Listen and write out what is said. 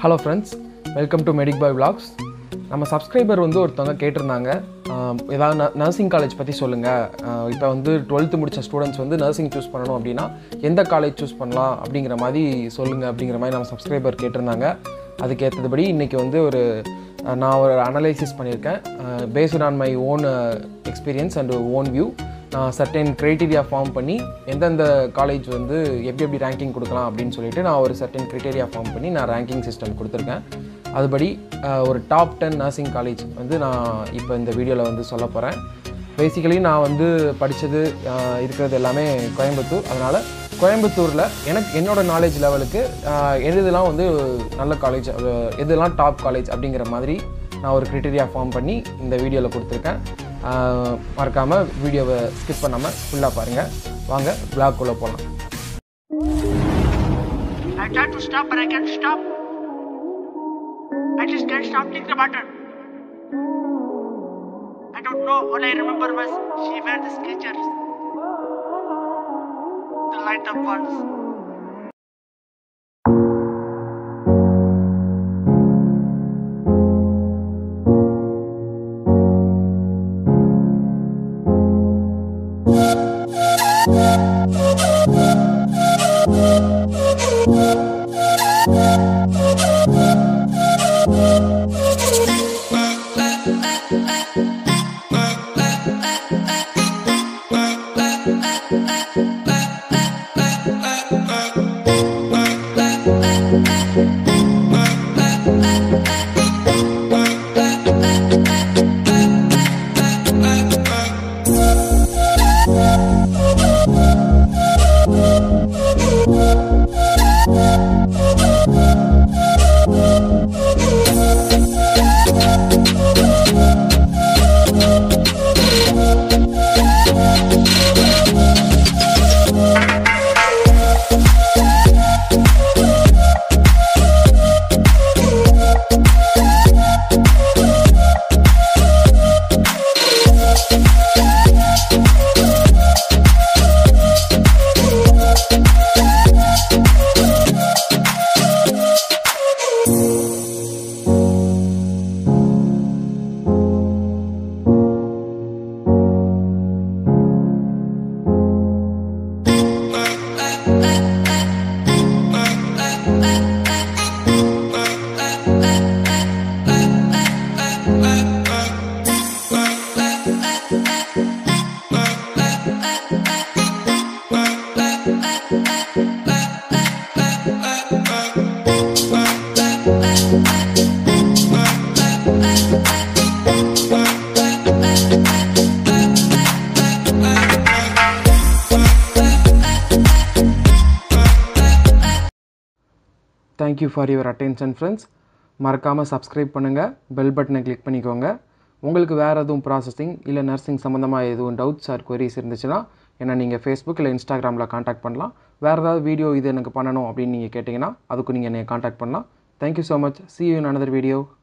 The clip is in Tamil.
Hello friends welcome to medic boy vlogs நம்ம சப்ஸ்கிரைபர் வந்து ஒருத்தவங்க கேட்டிருந்தாங்க ஆஹ் ஏதாவது நர்சிங் காலேஜ் பற்றி சொல்லுங்கள் இப்போ வந்து டுவெல்த்து முடித்த ஸ்டூடெண்ட்ஸ் வந்து நர்சிங் சூஸ் பண்ணணும் அப்படின்னா எந்த காலேஜ் சூஸ் பண்ணலாம் அப்படிங்கிற மாதிரி சொல்லுங்கள் அப்படிங்கிற மாதிரி நம்ம சப்ஸ்கிரைபர் கேட்டிருந்தாங்க அதுக்கு ஏற்றபடி இன்றைக்கி வந்து ஒரு ஆஹ் நான் ஒரு அனலைசிஸ் பண்ணியிருக்கேன் based on my own experience and own view நான் சர்டன் க்ரைட்டீரியா ஃபார்ம் பண்ணி எந்தெந்த காலேஜ் வந்து எப்படி எப்படி ரேங்கிங் கொடுக்கலாம் அப்படின்னு சொல்லிட்டு நான் ஒரு சர்டன் க்ரைட்டீரியா ஃபார்ம் பண்ணி நான் ரேங்கிங் சிஸ்டம் கொடுத்துருக்கேன் அதுபடி அஹ், ஒரு டாப் டென் நர்சிங் காலேஜ் வந்து நான் இப்போ இந்த வீடியோவில் வந்து சொல்ல போகிறேன் பேசிக்கலி நான் வந்து படித்தது இருக்கிறது எல்லாமே கோயம்புத்தூர் அதனால் கோயம்புத்தூரில் எனக்கு என்னோட நாலேஜ் லெவலுக்கு எதுலாம் வந்து நல்ல காலேஜ் எதுலாம் டாப் காலேஜ் அப்படிங்கிற மாதிரி நான் ஒரு க்ரிட்டீரியா ஃபார்ம் பண்ணி இந்த வீடியோவில் கொடுத்துருக்கேன் ஆஹ் மறக்காமல் வீடியோவை ஸ்கிப் பண்ணாமல் ஃபுல்லாக பாருங்கள் வாங்க விளாக்குள்ளே போகலாம் I tried to stop, but I can't stop. I just can't stop thinking about her. I don't know. All I remember was she wear the Skechers, the light up ones. Thank you for your attention friends மறக்காமல் சப்ஸ்கிரைப் பண்ணுங்கள் பெல் பட்டனை கிளிக் பண்ணிக்கோங்க உங்களுக்கு வேறு எதுவும் ப்ராசஸிங் இல்லை நர்சிங் சம்மந்தமாக எதுவும் டவுட்ஸ் ஆர் queries இருந்துச்சுன்னா என்ன நீங்கள் ஃபேஸ்புக் இல்லை இன்ஸ்டாகிராமில் காண்டாக்ட் பண்ணலாம் வேறு ஏதாவது வீடியோ இது எனக்கு பண்ணணும் அப்படின்னு நீங்கள் கேட்டிங்கன்னா அதுக்கு நீங்கள் என்னை காண்டாக்ட் பண்ணலாம் thank you so much see you in another video